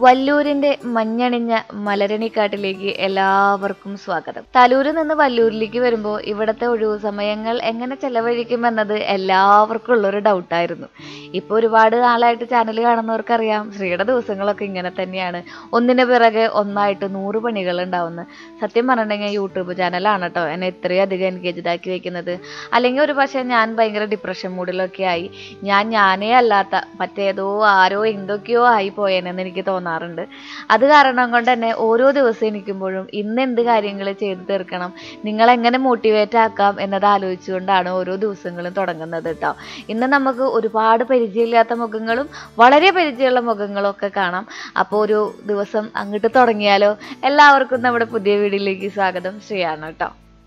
വല്ലൂരിന്റെ മഞ്ഞണിഞ്ഞ മലരണിക്കാട്ടിലേക്ക് എല്ലാവർക്കും സ്വാഗതം തലൂരിൽ നിന്ന് വല്ലൂരിലേക്ക് വരുമ്പോൾ ഇവിടുത്തെ ഒഴിവു സമയങ്ങൾ എങ്ങനെ ചെലവഴിക്കുമെന്നത് എല്ലാവർക്കും ഉള്ളൊരു ഡൗട്ടായിരുന്നു ഇപ്പോൾ ഒരുപാട് നാളായിട്ട് ചാനൽ കാണുന്നവർക്കറിയാം ശ്രീയുടെ ദിവസങ്ങളൊക്കെ ഇങ്ങനെ തന്നെയാണ് ഒന്നിന് പിറകെ ഒന്നായിട്ട് നൂറ് പണികൾ ഉണ്ടാവുന്നു സത്യം പറഞ്ഞിട്ടുണ്ടെങ്കിൽ യൂട്യൂബ് ചാനലാണ് കേട്ടോ എന്നെ ഇത്രയും അധികം എൻഗേജ്ഡ് ആക്കി വെക്കുന്നത് അല്ലെങ്കിൽ ഒരു പക്ഷേ ഞാൻ ഭയങ്കര ഡിപ്രഷൻ മൂഡിലൊക്കെ ആയി ഞാൻ ഞാനേ അല്ലാത്ത മറ്റേതോ ആരോ എന്തൊക്കെയോ ആയി പോയേനെന്ന് എനിക്ക് തോന്നാറുണ്ട് അത് കാരണം കൊണ്ട് തന്നെ ഓരോ ദിവസം എണീക്കുമ്പോഴും ഇന്ന് എന്ത് കാര്യങ്ങൾ ചെയ്തു തീർക്കണം നിങ്ങൾ എങ്ങനെ മോട്ടിവേറ്റ് ആക്കാം എന്നത് ആലോചിച്ചുകൊണ്ടാണ് ഓരോ ദിവസങ്ങളും തുടങ്ങുന്നത് കേട്ടോ ഇന്ന് നമുക്ക് ഒരുപാട് പരിചയമില്ലാത്ത മുഖങ്ങളും വളരെ പരിചയമുള്ള മുഖങ്ങളും ഒക്കെ കാണാം അപ്പോൾ ഒരു ദിവസം അങ്ങോട്ട് തുടങ്ങിയാലോ എല്ലാവർക്കും നമ്മുടെ പുതിയ വീഡിയോയിലേക്ക് സ്വാഗതം ശ്രീയാണ് കേട്ടോ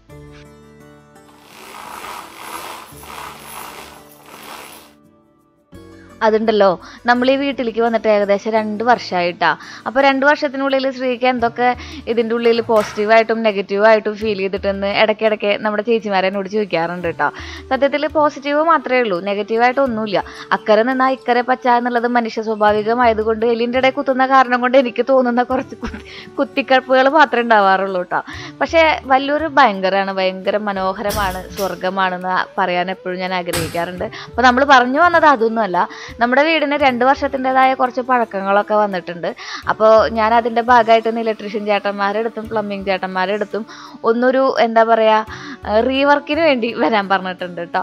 അതുണ്ടല്ലോ നമ്മൾ ഈ വീട്ടിലേക്ക് വന്നിട്ട് ഏകദേശം രണ്ട് വർഷമായിട്ടാ അപ്പോൾ രണ്ട് വർഷത്തിനുള്ളിൽ ശ്രീക്ക് എന്തൊക്കെ ഇതിൻ്റെ ഉള്ളിൽ പോസിറ്റീവായിട്ടും നെഗറ്റീവായിട്ടും ഫീൽ ചെയ്തിട്ടെന്ന് ഇടയ്ക്കിടയ്ക്ക് നമ്മുടെ ചേച്ചിമാരെ എന്നോട് ചോദിക്കാറുണ്ട് കേട്ടോ സത്യത്തിൽ പോസിറ്റീവ് മാത്രമേ ഉള്ളൂ നെഗറ്റീവായിട്ട് ഒന്നുമില്ല അക്കരെ നിന്നാ ഇക്കരെ പച്ച എന്നുള്ളത് മനുഷ്യ സ്വാഭാവികമായതുകൊണ്ട് എലിൻ്റെ ഇടയിൽ കുത്തുന്ന കാരണം കൊണ്ട് എനിക്ക് തോന്നുന്ന കുറച്ച് കുത്തി കുത്തിക്കഴപ്പുകൾ മാത്രമേ ഉണ്ടാവാറുള്ളൂ കേട്ടോ പക്ഷേ വലിയൊരു ഭയങ്കരമാണ് ഭയങ്കര മനോഹരമാണ് സ്വർഗമാണെന്ന് പറയാൻ എപ്പോഴും ഞാൻ ആഗ്രഹിക്കാറുണ്ട് അപ്പോൾ നമ്മൾ പറഞ്ഞു വന്നത് അതൊന്നുമല്ല നമ്മുടെ വീടിന് രണ്ട് വർഷത്തിൻ്റെതായ കുറച്ച് പഴക്കങ്ങളൊക്കെ വന്നിട്ടുണ്ട് അപ്പോൾ ഞാൻ അതിൻ്റെ ഭാഗമായിട്ട് ഇന്ന് ഇലക്ട്രീഷ്യൻ ചേട്ടന്മാരുടെ അടുത്തും പ്ലംബിംഗ് ചേട്ടന്മാരുടെ അടുത്തും ഒന്നൊരു എന്താ പറയുക റീവർക്കിന് വേണ്ടി വരാൻ പറഞ്ഞിട്ടുണ്ട് കേട്ടോ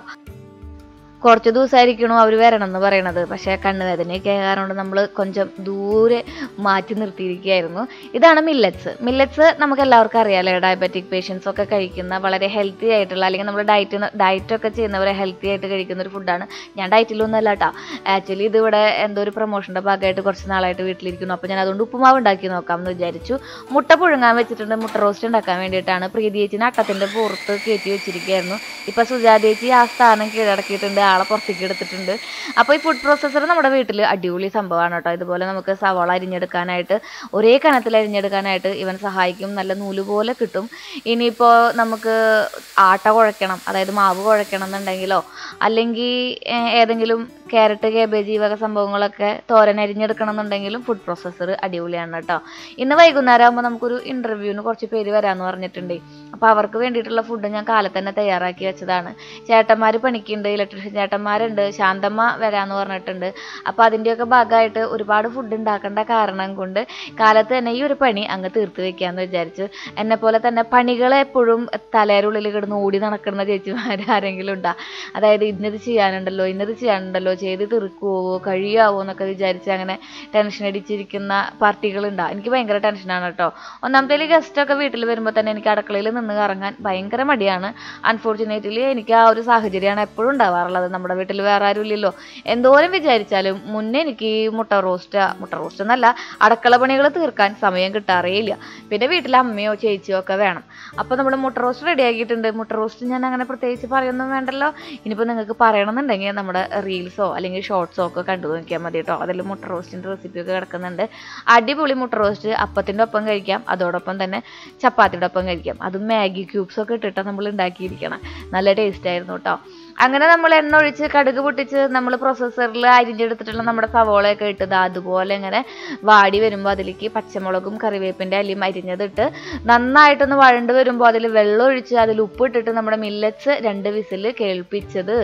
കുറച്ച് ദിവസമായിരിക്കണു അവർ വരണം എന്ന് പറയണത് പക്ഷേ കണ്ണുവേദനയൊക്കെ ആയ കാരണം കൊണ്ട് നമ്മൾ കുറച്ച് ദൂരെ മാറ്റി നിർത്തിയിരിക്കുകയായിരുന്നു ഇതാണ് മില്ലറ്റ്സ് മില്ലറ്റ്സ് നമുക്ക് എല്ലാവർക്കും അറിയാലോ ഡയബറ്റിക് പേഷ്യൻസ് ഒക്കെ കഴിക്കുന്ന വളരെ ഹെൽത്തി ആയിട്ടുള്ള അല്ലെങ്കിൽ നമ്മൾ ഡയറ്റ് ഡയറ്റ് ഒക്കെ ചെയ്യുന്നവരെ ഹെൽത്തി ആയിട്ട് കഴിക്കുന്ന ഒരു ഫുഡാണ് ഞാൻ ഡയറ്റിലൊന്നും അല്ല കേട്ടോ ആക്ച്വലി ഇത് ഇവിടെ എന്തോ ഒരു പ്രൊമോഷൻ്റെ ഭാഗമായിട്ട് കുറച്ച് നാളായിട്ട് വീട്ടിലിരിക്കുന്നു അപ്പോൾ ഞാൻ അതുകൊണ്ട് ഉപ്പുമാവ് ഉണ്ടാക്കി നോക്കാം എന്ന് വിചാരിച്ചു മുട്ട പുഴുങ്ങാൻ വെച്ചിട്ടുണ്ട് മുട്ട റോസ്റ്റ് ഉണ്ടാക്കാൻ വേണ്ടിയിട്ടാണ് പ്രീതി ചേച്ചിനെ അട്ടത്തിൻ്റെ പുറത്ത് കയറ്റി വെച്ചിരിക്കുകയായിരുന്നു ഇപ്പോൾ സുജാ ചേച്ചി ആ സ്ഥാനം കീഴടക്കിയിട്ടുണ്ട് ആളെ പുറത്തേക്ക് എടുത്തിട്ടുണ്ട് അപ്പോൾ ഈ ഫുഡ് പ്രോസസ്സർ നമ്മുടെ വീട്ടിൽ അടിപൊളി സംഭവമാണ് കേട്ടോ ഇതുപോലെ നമുക്ക് സവാള അരിഞ്ഞെടുക്കാനായിട്ട് ഒരേ കനത്തിൽ അരിഞ്ഞെടുക്കാനായിട്ട് ഇവൻ സഹായിക്കും നല്ല നൂല് പോലെ കിട്ടും ഇനിയിപ്പോൾ നമുക്ക് ആട്ട കുഴയ്ക്കണം അതായത് മാവ് കുഴയ്ക്കണം എന്നുണ്ടെങ്കിലോ അല്ലെങ്കിൽ ഏതെങ്കിലും ക്യാരറ്റ് കേബേജ് ഈ വക സംഭവങ്ങളൊക്കെ തോരൻ അരിഞ്ഞെടുക്കണം എന്നുണ്ടെങ്കിലും ഫുഡ് പ്രോസസ്സർ അടിപൊളിയാണ് കേട്ടോ ഇന്ന് വൈകുന്നേരം ആകുമ്പോൾ നമുക്കൊരു ഇൻ്റർവ്യൂവിന് കുറച്ച് പേര് വരാമെന്ന് പറഞ്ഞിട്ടുണ്ട് അപ്പോൾ അവർക്ക് വേണ്ടിയിട്ടുള്ള ഫുഡ് ഞാൻ കാലത്ത് തന്നെ തയ്യാറാക്കി വെച്ചതാണ് ചേട്ടന്മാർ പണിക്കുണ്ട് ഇലക്ട്രീഷ്യൻ ചേട്ടന്മാരുണ്ട് ശാന്തമ്മ വരാമെന്ന് പറഞ്ഞിട്ടുണ്ട് അപ്പോൾ അതിൻ്റെയൊക്കെ ഭാഗമായിട്ട് ഒരുപാട് ഫുഡ് ഉണ്ടാക്കേണ്ട കാരണം കൊണ്ട് കാലത്ത് തന്നെ ഈ ഒരു പണി അങ്ങ് തീർത്ത് വെക്കാമെന്ന് വിചാരിച്ചു എന്നെ പോലെ തന്നെ പണികൾ എപ്പോഴും തലേരുള്ളിൽ കിടന്ന് ഓടി നടക്കുന്ന ചേച്ചിമാർ ആരെങ്കിലും ഉണ്ടാ അതായത് ഇന്നത് ചെയ്യാനുണ്ടല്ലോ ഇന്നത് ചെയ്യാനുണ്ടല്ലോ ചെയ്ത് തീർക്കുവോ കഴിയാവോ എന്നൊക്കെ വിചാരിച്ച് അങ്ങനെ ടെൻഷൻ അടിച്ചിരിക്കുന്ന പാർട്ടികളുണ്ടാ എനിക്ക് ഭയങ്കര ടെൻഷനാണ് കേട്ടോ ഒന്നാമത്തേൽ ഗസ്റ്റൊക്കെ വീട്ടിൽ വരുമ്പോൾ തന്നെ എനിക്ക് അടുക്കളയിൽ നിന്ന് കറങ്ങാൻ ഭയങ്കര മടിയാണ് അൺഫോർച്ചുനേറ്റ്ലി എനിക്ക് ആ ഒരു സാഹചര്യമാണ് എപ്പോഴും ഉണ്ടാവാറുള്ളത് നമ്മുടെ വീട്ടിൽ വേറെ ആരും ഇല്ലല്ലോ എന്തോരം വിചാരിച്ചാലും മുന്നേ എനിക്ക് ഈ മുട്ട റോസ്റ്റ് മുട്ട റോസ്റ്റ് എന്നല്ല അടുക്കള പണികൾ തീർക്കാൻ സമയം കിട്ടാറേ ഇല്ല പിന്നെ വീട്ടിൽ അമ്മയോ ചേച്ചിയോ ഒക്കെ വേണം അപ്പോൾ നമ്മൾ മുട്ട റോസ്റ്റ് റെഡി ആക്കിയിട്ടുണ്ട് മുട്ട റോസ്റ്റ് ഞാൻ അങ്ങനെ പ്രത്യേകിച്ച് പറയൊന്നും വേണ്ടല്ലോ ഇനിയിപ്പോൾ നിങ്ങൾക്ക് പറയണമെന്നുണ്ടെങ്കിൽ നമ്മുടെ റീൽസോ അല്ലെങ്കിൽ ഷോർട്സോ ഒക്കെ കണ്ടു നോക്കിയാൽ മതി കേട്ടോ അതിൽ മുട്ട റോസ്റ്റിൻ്റെ റെസിപ്പിയൊക്കെ കിടക്കുന്നുണ്ട് അടിപൊളി മുട്ട റോസ്റ്റ് അപ്പത്തിൻ്റെ ഒപ്പം കഴിക്കാം അതോടൊപ്പം തന്നെ ചപ്പാത്തിയുടെ ഒപ്പം കഴിക്കാം അതും മാഗി ക്യൂബ്സ് ഒക്കെ ഇട്ടിട്ടാണ് നമ്മൾ ഉണ്ടാക്കിയിരിക്കണം നല്ല ടേസ്റ്റ് ആയിരുന്നു കേട്ടോ അങ്ങനെ നമ്മൾ എണ്ണ ഒഴിച്ച് കടുക് പൊട്ടിച്ച് നമ്മൾ പ്രൊസസ്സറിൽ അരിഞ്ഞെടുത്തിട്ടുള്ള നമ്മുടെ സവോളയൊക്കെ ഇട്ടത് അതുപോലെ ഇങ്ങനെ വാടി വരുമ്പോൾ അതിലേക്ക് പച്ചമുളകും കറിവേപ്പിൻ്റെ അലിയും അരിഞ്ഞതിട്ട് നന്നായിട്ടൊന്ന് വഴണ്ട് വരുമ്പോൾ അതിൽ വെള്ളം ഒഴിച്ച് അതിൽ ഉപ്പിട്ടിട്ട് നമ്മുടെ മില്ലറ്റ്സ് രണ്ട് വിസിൽ കേൾപ്പിച്ചത്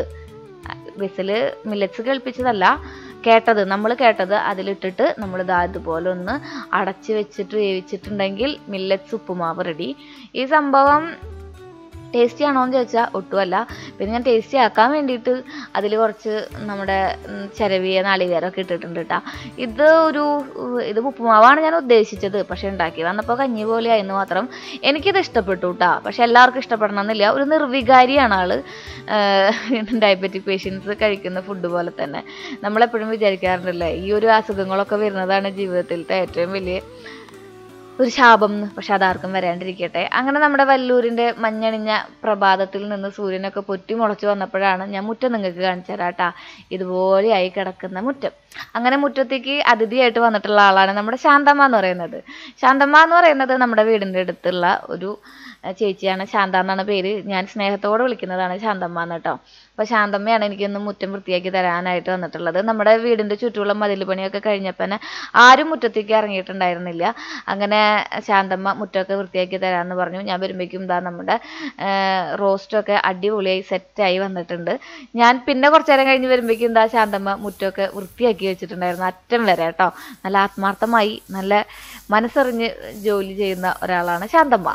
വിസിൽ മില്ലറ്റ്സ് കേൾപ്പിച്ചതല്ല കേട്ടത് നമ്മൾ കേട്ടത് അതിലിട്ടിട്ട് നമ്മൾ ഇതാ ഇതുപോലെ ഒന്ന് അടച്ച് വെച്ചിട്ട് വേവിച്ചിട്ടുണ്ടെങ്കിൽ മില്ലറ്റ്സ് ഉപ്പുമാവ് റെഡി ഈ സംഭവം ടേസ്റ്റി ആണോ എന്ന് ചോദിച്ചാൽ ഒട്ടുമല്ല പിന്നെ ഞാൻ ടേസ്റ്റി ആക്കാൻ വേണ്ടിയിട്ട് അതിൽ കുറച്ച് നമ്മുടെ ചിരവിയ നാളികേരമൊക്കെ ഇട്ടിട്ടുണ്ട് കേട്ടോ ഇത് ഒരു ഇത് ഉപ്പുമാവാണ് ഞാൻ ഉദ്ദേശിച്ചത് പക്ഷെ ഉണ്ടാക്കി വന്നപ്പോൾ കഞ്ഞി പോലെ ആയിരുന്നു മാത്രം എനിക്കിത് ഇഷ്ടപ്പെട്ടു കേട്ടോ പക്ഷെ എല്ലാവർക്കും ഇഷ്ടപ്പെടണമെന്നില്ല ഒരു നിർവികാരിയാണ് ആള് ഡയബറ്റിക് പേഷ്യൻസ് കഴിക്കുന്ന ഫുഡ് പോലെ തന്നെ നമ്മളെപ്പോഴും വിചാരിക്കാറുണ്ടല്ലേ ഈ ഒരു അസുഖങ്ങളൊക്കെ വരുന്നതാണ് ജീവിതത്തിലത്തെ ഏറ്റവും വലിയ ഒരു ശാപം പക്ഷെ അതാർക്കും വരാണ്ടിരിക്കട്ടെ അങ്ങനെ നമ്മുടെ വല്ലൂരിന്റെ മഞ്ഞണിഞ്ഞ പ്രഭാതത്തിൽ നിന്ന് സൂര്യനൊക്കെ പൊറ്റി മുളച്ചു വന്നപ്പോഴാണ് ഞാൻ മുറ്റം നിങ്ങൾക്ക് കാണിച്ചു തരാട്ടാ ഇതുപോലെയായി കിടക്കുന്ന മുറ്റം അങ്ങനെ മുറ്റത്തേക്ക് അതിഥിയായിട്ട് വന്നിട്ടുള്ള ആളാണ് നമ്മുടെ ശാന്തമ്മ എന്ന് പറയുന്നത് ശാന്തമ്മ എന്ന് പറയുന്നത് നമ്മുടെ വീടിന്റെ അടുത്തുള്ള ഒരു ആ, ചേച്ചിയാണ് ശാന്ത എന്നാണ് പേര് ഞാൻ സ്നേഹത്തോടെ വിളിക്കുന്നതാണ് ശാന്തമ്മ എന്ന് കേട്ടോ അപ്പോൾ ശാന്തമ്മയാണ് എനിക്കൊന്ന് മുറ്റം വൃത്തിയാക്കി തരാനായിട്ട് വന്നിട്ടുള്ളത് നമ്മുടെ വീടിൻ്റെ ചുറ്റുമുള്ള മതിൽ പണിയൊക്കെ കഴിഞ്ഞപ്പോൾ തന്നെ ആരും മുറ്റത്തേക്ക് ഇറങ്ങിയിട്ടുണ്ടായിരുന്നില്ല അങ്ങനെ ശാന്തമ്മ മുറ്റമൊക്കെ വൃത്തിയാക്കി തരാമെന്ന് പറഞ്ഞു ഞാൻ വരുമ്പോഴേക്കും ഇതാ നമ്മുടെ റോസ്റ്റൊക്കെ അടിപൊളിയായി സെറ്റായി വന്നിട്ടുണ്ട് ഞാൻ പിന്നെ കുറച്ച് നേരം കഴിഞ്ഞ് വരുമ്പോഴേക്കും എന്താ ശാന്തമ്മ മുറ്റമൊക്കെ വൃത്തിയാക്കി വെച്ചിട്ടുണ്ടായിരുന്നു അറ്റം വരെ കേട്ടോ നല്ല ആത്മാർത്ഥമായി നല്ല മനസ്സറിഞ്ഞ് ജോലി ചെയ്യുന്ന ഒരാളാണ് ശാന്തമ്മ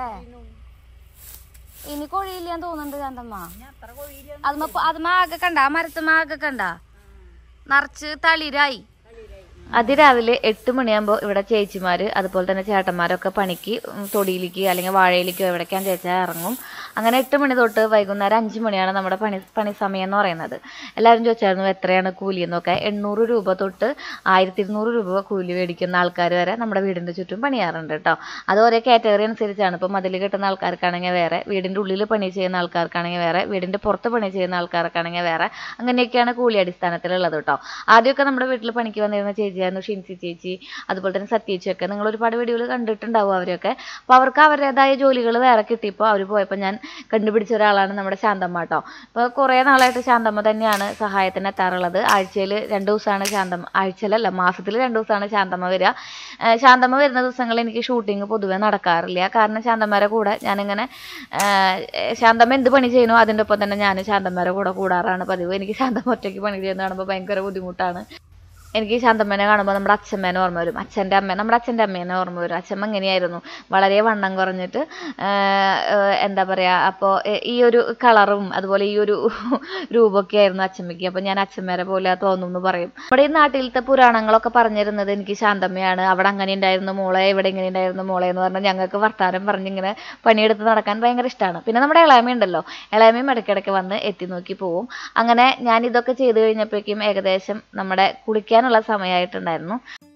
ഇനി കൊഴിയില്ലാന്ന് തോന്നുന്നുണ്ട് ശാന്തമ്മ അതുമ്മ അതുമ്മ ആകെ കണ്ട ആ മരത്തുമ്മ ആകെ കണ്ട നിറച്ച് തളിരായി അതിരാവിലെ എട്ട് മണിയാകുമ്പോൾ ഇവിടെ ചേച്ചിമാർ അതുപോലെ തന്നെ ചേട്ടന്മാരൊക്കെ പണിക്ക് ഉം, തൊടിയിലേക്ക് അല്ലെങ്കിൽ വാഴയിലേക്കോ എവിടേക്കാന്ന് ചേച്ചാൽ ഇറങ്ങും അങ്ങനെ എട്ട് മണി തൊട്ട് വൈകുന്നേരം അഞ്ച് മണിയാണ് നമ്മുടെ പണി പണി സമയം എന്ന് പറയുന്നത് എല്ലാവരും ചോദിച്ചായിരുന്നു എത്രയാണ് കൂലി എന്നൊക്കെ എണ്ണൂറ് രൂപ തൊട്ട് ആയിരത്തി ഇരുന്നൂറ് രൂപ കൂലി മേടിക്കുന്ന ആൾക്കാർ വരെ നമ്മുടെ വീടിൻ്റെ ചുറ്റും പണിയാറുണ്ട് കേട്ടോ അത് ഓരോ കാറ്റഗറി അനുസരിച്ചാണ് ഇപ്പം മതിൽ കെട്ടുന്ന ആൾക്കാർക്കാണെങ്കിൽ വേറെ വീടിൻ്റെ ഉള്ളിൽ പണി ചെയ്യുന്ന ആൾക്കാർക്കാണെങ്കിൽ വേറെ വീടിൻ്റെ പുറത്ത് പണി ചെയ്യുന്ന ആൾക്കാർക്കാണെങ്കിൽ വേറെ അങ്ങനെയൊക്കെയാണ് കൂലി അടിസ്ഥാനത്തിലുള്ളത് കേട്ടോ ആദ്യമൊക്കെ നമ്മുടെ വീട്ടിൽ പണിക്ക് വന്നിരുന്ന ചേച്ചിയായിരുന്നു ഷിൻസി ചേച്ചി അതുപോലെ തന്നെ സത്യേച്ചിയൊക്കെ നിങ്ങൾ ഒരുപാട് വീഡിയോകൾ കണ്ടിട്ടുണ്ടാവും അവരൊക്കെ അപ്പോൾ അവർക്ക് അവരുടേതായ ജോലികൾ വേറെ കിട്ടിയപ്പോൾ അവർ പോയപ്പോൾ ഞാൻ കണ്ടുപിടിച്ച ഒരാളാണ് നമ്മുടെ ശാന്തമ്മ കേട്ടോ അപ്പോൾ കുറേ നാളായിട്ട് ശാന്തമ്മ തന്നെയാണ് സഹായത്തിന് എത്താറുള്ളത് ആഴ്ചയിൽ രണ്ട് ദിവസമാണ് ശാന്തമ്മ ആഴ്ചയിലല്ല മാസത്തിൽ രണ്ട് ദിവസമാണ് ശാന്തമ്മ വരിക ഏഹ് ശാന്തമ്മ വരുന്ന ദിവസങ്ങളിൽ എനിക്ക് ഷൂട്ടിംഗ് പൊതുവെ നടക്കാറില്ല കാരണം ശാന്തമ്മയുടെ കൂടെ ഞാനിങ്ങനെ ഏഹ് ശാന്തമ്മ എന്ത് പണി ചെയ്യുന്നോ അതിൻ്റെ ഒപ്പം തന്നെ ഞാൻ ശാന്തമ്മയുടെ കൂടെ കൂടാറാണ് പതിവ് എനിക്ക് ശാന്തമ്മ ഒറ്റയ്ക്ക് പണി ചെയ്യുന്ന കാണുമ്പോൾ ഭയങ്കര ബുദ്ധിമുട്ടാണ് എനിക്ക് ശാന്തമ്മേനെ കാണുമ്പോൾ നമ്മുടെ അച്ഛമ്മേനെ ഓർമ്മ വരും അച്ഛൻ്റെ അമ്മ നമ്മുടെ അച്ഛൻ്റെ അമ്മേനെ ഓർമ്മ വരും അച്ഛമ്മ എങ്ങനെയായിരുന്നു വളരെ വണ്ണം കുറഞ്ഞിട്ട് ആഹ് ആഹ് എന്താ പറയുക അപ്പോൾ ഈ ഒരു കളറും അതുപോലെ ഈ ഒരു രൂപമൊക്കെ ആയിരുന്നു അച്ഛമ്മയ്ക്ക് അപ്പോൾ ഞാൻ അച്ഛമ്മേരെ പോലെ തോന്നും എന്ന് പറയും നമ്മുടെ ഈ നാട്ടിലത്തെ പുരാണങ്ങളൊക്കെ പറഞ്ഞിരുന്നത് എനിക്ക് ശാന്തമ്മയാണ് അവിടെ അങ്ങനെ ഉണ്ടായിരുന്നു മോളെ ഇവിടെ ഇങ്ങനെ ഉണ്ടായിരുന്നു മോളെ എന്ന് പറഞ്ഞാൽ ഞങ്ങൾക്ക് വർത്താനം പറഞ്ഞിങ്ങനെ പണിയെടുത്ത് നടക്കാൻ ഭയങ്കര ഇഷ്ടമാണ് പിന്നെ നമ്മുടെ ഇളയമ ഉണ്ടല്ലോ ഇളയമയും ഇടയ്ക്കിടയ്ക്ക് വന്ന് എത്തി നോക്കി പോവും അങ്ങനെ ഞാൻ ഇതൊക്കെ ചെയ്ത് കഴിഞ്ഞപ്പോഴേക്കും ഏകദേശം നമ്മുടെ കുളിക്കാനുള്ള സമയമായിട്ടുണ്ടായിരുന്നു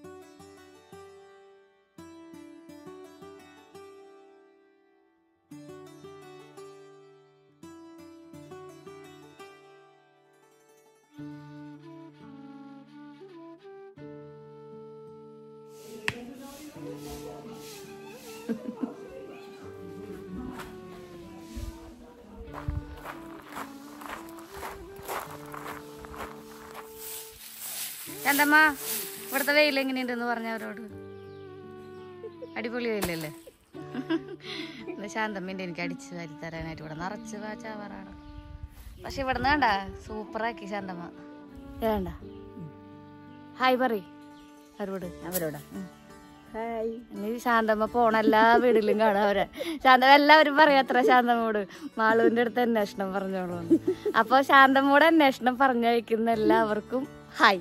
ശാന്തമ്മ ഇവിടുത്തെ വെയിൽ എങ്ങനെയുണ്ടെന്ന് പറഞ്ഞ അവരോട് അടിപൊളി വെയിലല്ലേ ഇത് ശാന്തമ്മേൻ്റെ എനിക്ക് അടിച്ച് വാരി തരാനായിട്ട് ഇവിടെ നിറച്ച് ചാവറാണ് പക്ഷെ ഇവിടുന്ന് കണ്ട സൂപ്പറാക്കി ശാന്തമ്മ വേണ്ട ഹായ് പറയ് അവരോട് അവരോട് ഇനി ശാന്തമ്മ പോണ എല്ലാ വീട്ടിലും കാണാം അവരെ ശാന്തമ്മ എല്ലാവരും പറയും അത്ര ശാന്തമ്മോട് മാളുവിന്റെ അടുത്ത് അന്വേഷണം പറഞ്ഞോളൂ എന്ന്. അപ്പൊ ശാന്തമ്മോട് അന്വേഷണം പറഞ്ഞയക്കുന്ന എല്ലാവർക്കും ഹായ്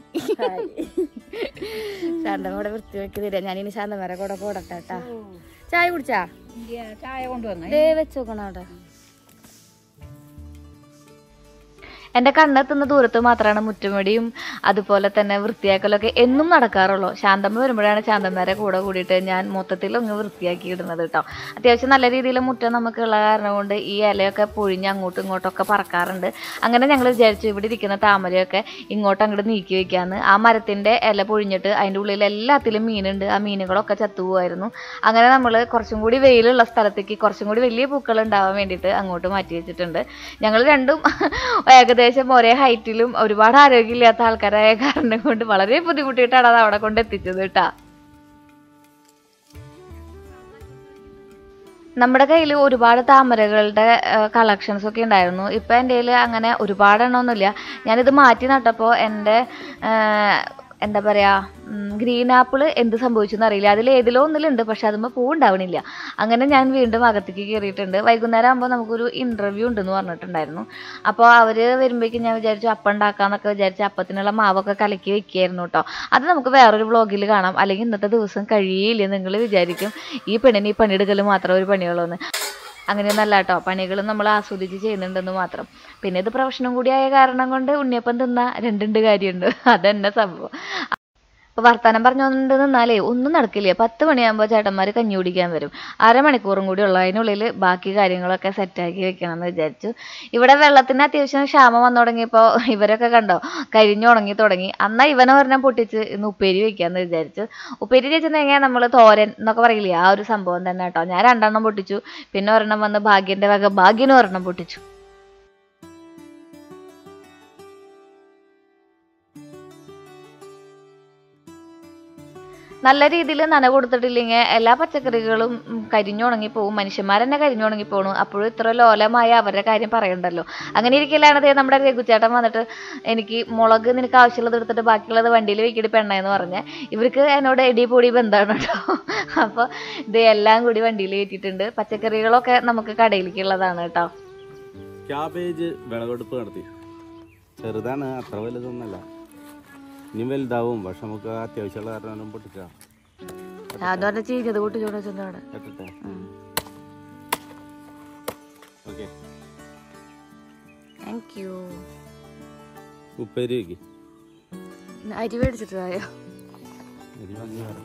ശാന്തമ്മോടെ വൃത്തിവെക്ക് തരാം ഞാനിനി ശാന്തമ്മരെ കൂടെ കൂടട്ടെ കേട്ടാ ചായ കുടിച്ചാ ചായ കൊണ്ടുവന്ന ദേ വെച്ചോക്കണം അവിടെ എൻ്റെ കണ്ണെത്തുന്ന ദൂരത്ത് മാത്രമാണ് മുറ്റുമടിയും അതുപോലെ തന്നെ വൃത്തിയാക്കലൊക്കെ എന്നും നടക്കാറുള്ളൂ ശാന്തമ്മ വരുമ്പോഴാണ് ശാന്തമ്മേരെ കൂടെ കൂടിയിട്ട് ഞാൻ മൊത്തത്തിൽ ഒന്ന് വൃത്തിയാക്കി ഇടുന്നത് കേട്ടോ അത്യാവശ്യം നല്ല രീതിയിൽ മുറ്റം നമുക്കുള്ള കാരണം കൊണ്ട് ഈ ഇലയൊക്കെ പൊഴിഞ്ഞ് അങ്ങോട്ടും ഇങ്ങോട്ടൊക്കെ പറക്കാറുണ്ട് അങ്ങനെ ഞങ്ങൾ വിചാരിച്ചു ഇവിടെ ഇരിക്കുന്ന താമരയൊക്കെ ഇങ്ങോട്ട് അങ്ങോട്ട് നീക്കി വെക്കാന്ന് ആ മരത്തിൻ്റെ ഇല പൊഴിഞ്ഞിട്ട് അതിൻ്റെ ഉള്ളിൽ എല്ലാത്തിലും മീനുണ്ട് ആ മീനുകളൊക്കെ ചത്തുപോകായിരുന്നു അങ്ങനെ നമ്മൾ കുറച്ചും കൂടി വെയിലുള്ള സ്ഥലത്തേക്ക് കുറച്ചും കൂടി വലിയ പൂക്കൾ ഉണ്ടാവാൻ വേണ്ടിയിട്ട് അങ്ങോട്ട് മാറ്റി വെച്ചിട്ടുണ്ട് ഞങ്ങൾ രണ്ടും ഏകദേശം ഒരേ ഹൈറ്റിലും ഒരുപാട് ആരോഗ്യമില്ലാത്ത ആൾക്കാരായ കാരണം കൊണ്ട് വളരെ ബുദ്ധിമുട്ടിയിട്ടാണ് അത് അവിടെ കൊണ്ട് എത്തിച്ചത് കേട്ടാ നമ്മുടെ കയ്യിൽ ഒരുപാട് താമരകളുടെ കളക്ഷൻസ് ഒക്കെ ഉണ്ടായിരുന്നു ഇപ്പം എൻ്റെ കയ്യിൽ അങ്ങനെ ഒരുപാട് എണ്ണമൊന്നുമില്ല ഞാനിത് മാറ്റി നട്ടപ്പോൾ എൻ്റെ എന്താ പറയുക ഗ്രീൻ ആപ്പിൾ എന്ത് സംഭവിച്ചെന്ന് അറിയില്ല അതിൽ ഏതിലോ ഒന്നിലുണ്ട് പക്ഷെ അതുമ്പോൾ പൂ ഉണ്ടാവണില്ല അങ്ങനെ ഞാൻ വീണ്ടും അകത്തേക്ക് കയറിയിട്ടുണ്ട് വൈകുന്നേരം ആകുമ്പോൾ നമുക്കൊരു ഇൻ്റർവ്യൂ ഉണ്ടെന്ന് പറഞ്ഞിട്ടുണ്ടായിരുന്നു അപ്പോൾ അവർ വരുമ്പോഴേക്കും ഞാൻ വിചാരിച്ചു അപ്പം ഉണ്ടാക്കാന്നൊക്കെ വിചാരിച്ച് അപ്പത്തിനുള്ള മാവൊക്കെ കലക്കി വെക്കുകയായിരുന്നു കേട്ടോ അത് നമുക്ക് വേറൊരു വ്ളോഗിൽ കാണാം അല്ലെങ്കിൽ ഇന്നത്തെ ദിവസം കഴിയില്ല നിങ്ങൾ വിചാരിക്കും ഈ പെണ്ണിന് ഈ പണിയെടുക്കൽ മാത്രം ഒരു പണിയുള്ളൂ എന്ന് അങ്ങനെയൊന്നല്ല കേട്ടോ പണികൾ നമ്മൾ ആസ്വദിച്ച് ചെയ്യുന്നുണ്ടെന്ന് മാത്രം പിന്നെ ഇത് പ്രൊഫഷനും കൂടി ആയ കാരണം കൊണ്ട് ഉണ്ണിയപ്പം തിന്ന രണ്ടുണ്ട് കാര്യമുണ്ട് അതന്നെ സംഭവം ഇപ്പൊ വർത്താനം പറഞ്ഞുകൊണ്ട് നിന്നാലേ ഒന്നും നടക്കില്ല പത്ത് മണിയാകുമ്പോൾ ചേട്ടന്മാർ കഞ്ഞി കുടിക്കാൻ വരും അരമണിക്കൂറും കൂടി ഉള്ള അതിനുള്ളിൽ ബാക്കി കാര്യങ്ങളൊക്കെ സെറ്റാക്കി വെക്കണം എന്ന് വിചാരിച്ചു ഇവിടെ വെള്ളത്തിന് അത്യാവശ്യം ക്ഷാമം വന്നു തുടങ്ങിയപ്പോൾ ഇവരൊക്കെ കണ്ടോ കരിഞ്ഞുണങ്ങി തുടങ്ങി അന്നാ ഇവനെ ഒരെണ്ണം പൊട്ടിച്ച് ഇന്ന് ഉപ്പേരി വെക്കാന്ന് വിചാരിച്ചു ഉപ്പേരി വെച്ചിട്ടുണ്ടെങ്കിൽ നമ്മൾ തോരൻ എന്നൊക്കെ പറയില്ലേ ആ ഒരു സംഭവം തന്നെ കേട്ടോ ഞാൻ രണ്ടെണ്ണം പൊട്ടിച്ചു പിന്നെ ഒരെണ്ണം വന്ന് ഭാഗ്യന്റെ വക ഭാഗ്യനും ഒരെണ്ണം പൊട്ടിച്ചു നല്ല രീതിയിൽ നന കൊടുത്തിട്ടില്ലെങ്കിൽ എല്ലാ പച്ചക്കറികളും ഉം, കരിഞ്ഞുണങ്ങി പോകും മനുഷ്യന്മാർ തന്നെ കരിഞ്ഞുണങ്ങി പോണു അപ്പോഴും ഇത്ര ലോലമായ അവരുടെ കാര്യം പറയണ്ടല്ലോ അങ്ങനെ ഇരിക്കലാണ് ദേ നമ്മുടെ രഘുചേട്ടൻ വന്നിട്ട് എനിക്ക് മുളക് നിനക്ക് ആവശ്യമുള്ളത് എടുത്തിട്ട് ബാക്കിയുള്ളത് വണ്ടിയിൽ വെക്കിട്ട് പെണ്ണെന്ന് പറഞ്ഞ് ഇവർക്ക് എന്നോട് എടി പൊടി ബന്ധമാണ് കേട്ടോ അപ്പോൾ ഇത് എല്ലാം കൂടി വണ്ടിയിൽ കയറ്റിയിട്ടുണ്ട് പച്ചക്കറികളൊക്കെ നമുക്ക് കടയിലേക്കുള്ളതാണ് കേട്ടോ ക്യാബേജ് വിളവെടുപ്പ് നടത്തി ചെറുതാണ് അത്ര വലുതൊന്നല്ല ഇനി വലുതാവും പക്ഷെ നമുക്ക് അത്യാവശ്യമുള്ള കാരണം പൊട്ടിക്കാം അത് പറഞ്ഞ ചീഞ്ഞത് കൂട്ടി ചോദിച്ചിട്ടുണ്ട് അവിടെ കേട്ടിട്ടെ ഓക്കെ താങ്ക് യു ഉപ്പേരി വയ്ക്ക് അരി മേടിച്ചിട്ടായോ അരി വാങ്ങി വരാം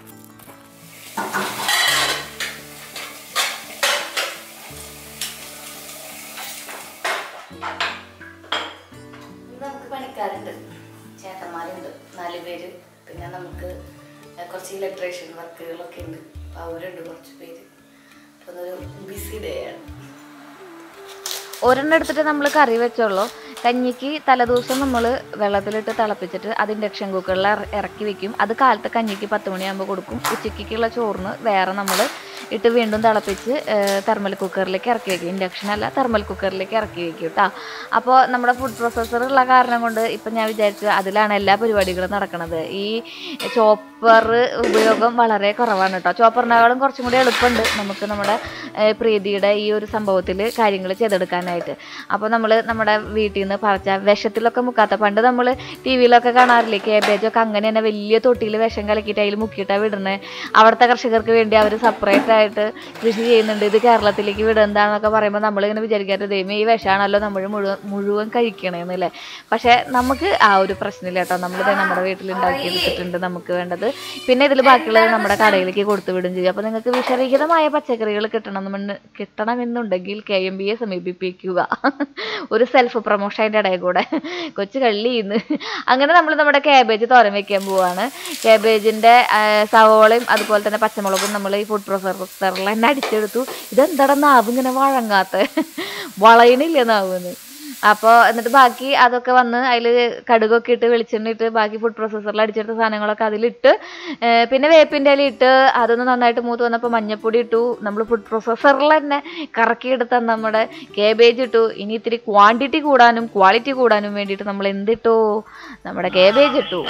നമുക്ക് പണിക്കാരുണ്ട് ചേട്ടന്മാരുണ്ട് നാല് പേര് പിന്നെ നമുക്ക് കുറച്ച് ഇലക്ട്രീഷ്യൻ വർക്കുകളൊക്കെ ഉണ്ട് അപ്പോൾ അവരുണ്ട് കുറച്ച് പേര് അപ്പോൾ അതൊരു ബിസി ഡേ ആണ് ഒരെണ്ണം എടുത്തിട്ട് നമ്മൾ കറി വെച്ചോളൂ കഞ്ഞിക്ക് തലേദിവസം നമ്മൾ വെള്ളത്തിലിട്ട് തിളപ്പിച്ചിട്ട് അത് ഇൻഡക്ഷൻ കുക്കറിൽ ഇറക്കി വെക്കും അത് കാലത്ത് കഞ്ഞിക്ക് പത്ത് മണിയാകുമ്പോൾ കൊടുക്കും ഉച്ചയ്ക്കുള്ള ചോറിന് വേറെ നമ്മൾ ഇട്ട് വീണ്ടും തിളപ്പിച്ച് തെർമൽ കുക്കറിലേക്ക് ഇറക്കി വെക്കും ഇൻഡക്ഷൻ അല്ല തെർമൽ കുക്കറിലേക്ക് ഇറക്കി വെക്കും കേട്ടോ അപ്പോൾ നമ്മുടെ ഫുഡ് പ്രോസസ്സർ ഉള്ള കാരണം കൊണ്ട് ഇപ്പം ഞാൻ വിചാരിച്ചു അതിലാണ് എല്ലാ പരിപാടികളും നടക്കുന്നത് ഈ ചോപ്പർ ഉപയോഗം വളരെ കുറവാണ് കേട്ടോ ചോപ്പറിനേക്കാളും കുറച്ചും കൂടി എളുപ്പമുണ്ട് നമുക്ക് നമ്മുടെ ഏഹ്, പ്രീതിയുടെ ഈ ഒരു സംഭവത്തിൽ കാര്യങ്ങൾ ചെയ്തെടുക്കാനായിട്ട് അപ്പോൾ നമ്മൾ നമ്മുടെ വീട്ടിൽ നിന്ന് പറിച്ച വിഷത്തിലൊക്കെ മുക്കാത്ത പണ്ട് നമ്മൾ ടി വിയിലൊക്കെ കാണാറില്ലേ കേബേജൊക്കെ അങ്ങനെ തന്നെ വലിയ തൊട്ടിയിൽ വിഷം കലക്കിയിട്ട് അതിൽ മുക്കിയിട്ടാണ് വിടുന്നത് അവിടുത്തെ കർഷകർക്ക് വേണ്ടി അവർ സെപ്പറേറ്റ് ആയിട്ട് കൃഷി ചെയ്യുന്നുണ്ട് ഇത് കേരളത്തിലേക്ക് വിടുന്നതാണെന്നൊക്കെ പറയുമ്പോൾ നമ്മളിങ്ങനെ വിചാരിക്കാറ് ദൈവം ഈ വിഷമാണല്ലോ നമ്മൾ മുഴുവൻ മുഴുവൻ കഴിക്കണേന്നല്ലേ പക്ഷേ നമുക്ക് ആ ഒരു പ്രശ്നമില്ല കേട്ടോ നമ്മളിത് നമ്മുടെ വീട്ടിൽ ഉണ്ടാക്കിയെടുത്തിട്ടുണ്ട് നമുക്ക് വേണ്ടത് പിന്നെ ഇതിൽ ബാക്കിയുള്ളത് നമ്മുടെ കടയിലേക്ക് കൊടുത്തു വിടും ചെയ്യും അപ്പോൾ നിങ്ങൾക്ക് വിഷരഹിതമായ പച്ചക്കറികൾ കിട്ടണമെന്ന് കിട്ടണമെന്നുണ്ടെങ്കിൽ കെ എം ബിയെ സമീപിപ്പിക്കുക ഒരു സെൽഫ് പ്രൊമോഷൻ അതിൻ്റെ ഇടയിൽ കൂടെ കൊച്ചു കള്ളിന്ന് അങ്ങനെ നമ്മൾ നമ്മുടെ കാബേജ് തോരൻ വെക്കാൻ പോവാണ് കാബേജിൻ്റെ സവോളയും അതുപോലെ തന്നെ പച്ചമുളകും നമ്മൾ ഈ ഫുഡ് പ്രോസസറിൽ തന്നെ അടിച്ചെടുത്തു ഇതെന്താടാ നാവ് ഇങ്ങനെ വഴങ്ങാത്ത വളയണില്ല നാവെന്ന് അപ്പോൾ എന്നിട്ട് ബാക്കി അതൊക്കെ വന്ന് അതിൽ കടുകൊക്കെ ഇട്ട് വെളിച്ചെണ്ണ ഇട്ട് ബാക്കി ഫുഡ് പ്രോസസ്സറിൽ അടിച്ചെടുത്ത സാധനങ്ങളൊക്കെ അതിലിട്ട് ഏർ പിന്നെ വേപ്പിൻ്റെ ഇല ഇട്ട് അതൊന്ന് നന്നായിട്ട് മൂത്ത് വന്നപ്പോൾ മഞ്ഞപ്പൊടി ഇട്ടു നമ്മൾ ഫുഡ് പ്രോസസ്സറിൽ തന്നെ കറക്കിയെടുത്ത നമ്മുടെ കേബേജ് ഇട്ടു ഇനി ഇത്തിരി ക്വാണ്ടിറ്റി കൂടാനും ക്വാളിറ്റി കൂടാനും വേണ്ടിയിട്ട് നമ്മൾ എന്തിട്ടു നമ്മുടെ കേബേജ് ഇട്ടു